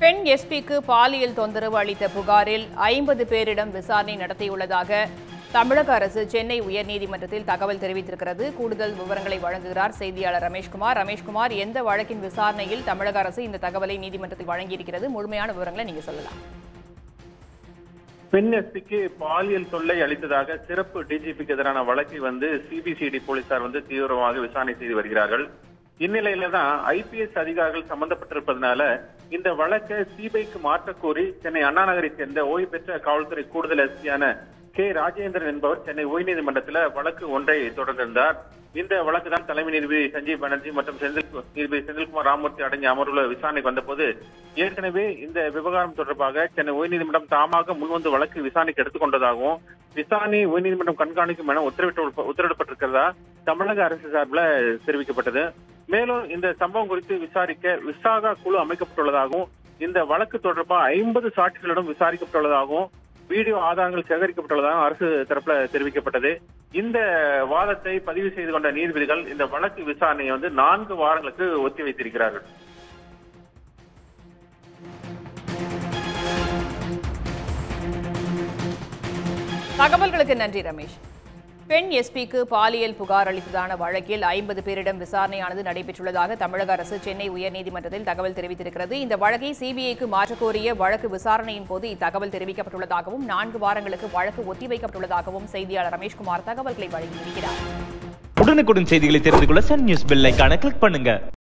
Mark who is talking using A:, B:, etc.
A: பெண் எஸ்பிக்கு பாலியல் தொந்தரவு அளித்த புகாரில் ஐம்பது பேரிடம் விசாரணை நடத்தியுள்ளதாக தமிழக அரசு சென்னை உயர்நீதிமன்றத்தில் தகவல் தெரிவித்திருக்கிறது கூடுதல் விவரங்களை வழங்குகிறார் செய்தியாளர் ரமேஷ்குமார் ரமேஷ்குமார் எந்த வழக்கின் விசாரணையில் தமிழக அரசு இந்த தகவலை நீதிமன்றத்தில் வழங்கியிருக்கிறது முழுமையான விவரங்களை நீங்க சொல்லலாம்
B: பெண் எஸ்பிக்கு பாலியல் தொல்லை அளித்ததாக சிறப்பு டிஜிபிக்கு எதிரான வழக்கை வந்து சிபிசிடி போலீசார் வந்து தீவிரமாக விசாரணை செய்து வருகிறார்கள் இந்நிலையில தான் ஐபிஎஸ் அதிகாரிகள் சம்பந்தப்பட்டிருப்பதனால இந்த வழக்கை சிபிஐக்கு மாற்றக் கோரி சென்னை அண்ணா நகரை சேர்ந்த ஓய்வு பெற்ற காவல்துறை கூடுதல் எஸ்பியான கே ராஜேந்திரன் என்பவர் சென்னை உயர்நீதிமன்றத்தில் வழக்கு ஒன்றை தொடர்ந்திருந்தார் இந்த வழக்கு தான் தலைமை நீதிபதி சஞ்சீவ் பானர்ஜி மற்றும் செந்தில் நீதிபதி செந்தில்குமார் ராமூர்த்தி அடங்கிய அமர்வுல விசாரணைக்கு வந்தபோது ஏற்கனவே இந்த விவகாரம் தொடர்பாக சென்னை உயர்நீதிமன்றம் தாமாக முன்வந்து வழக்கு விசாரணைக்கு எடுத்துக்கொண்டதாகவும் விசாரணை உயர்நீதிமன்றம் கண்காணிக்கும் என உத்தரவிட்டு உத்தரவிடப்பட்டிருக்கிறதா தமிழக அரசு சார்பில் தெரிவிக்கப்பட்டது மேலும் இந்த சம்பவம் குறித்து விசாரிக்க விசாகா குழு அமைக்கப்பட்டுள்ளதாகவும் இந்த வழக்கு தொடர்பாக ஐம்பது சாட்சிகளிடம் விசாரிக்கப்பட்டுள்ளதாகவும் வீடியோ ஆதாரங்கள் சேகரிக்கப்பட்டுள்ளதாக அரசு தரப்புல தெரிவிக்கப்பட்டது இந்த வாதத்தை பதிவு செய்து கொண்ட நீதிபதிகள் இந்த வழக்கு விசாரணையை வந்து நான்கு வாரங்களுக்கு ஒத்தி வைத்திருக்கிறார்கள்
A: தகவல்களுக்கு நன்றி ரமேஷ் பெண் எஸ்பிக்கு பாலியல் புகார் அளித்ததான வழக்கில் ஐம்பது பேரிடம் விசாரணையானது நடைபெற்றுள்ளதாக தமிழக அரசு சென்னை உயர்நீதிமன்றத்தில் தகவல் தெரிவித்திருக்கிறது இந்த வழக்கை சிபிஐக்கு மாற்றக்கோரிய வழக்கு விசாரணையின் போது இத்தகவல் தெரிவிக்கப்பட்டுள்ளதாகவும் நான்கு வாரங்களுக்கு வழக்கு ஒத்திவைக்கப்பட்டுள்ளதாகவும் செய்தியாளர் ரமேஷ்குமார் தகவல்களை வழங்கியிருக்கிறார்
C: உடனுக்குடன் செய்திகளை தெரிந்து கொள்ள சன் நியூஸ் பெல் ஐகானை கிளிக் பண்ணுங்க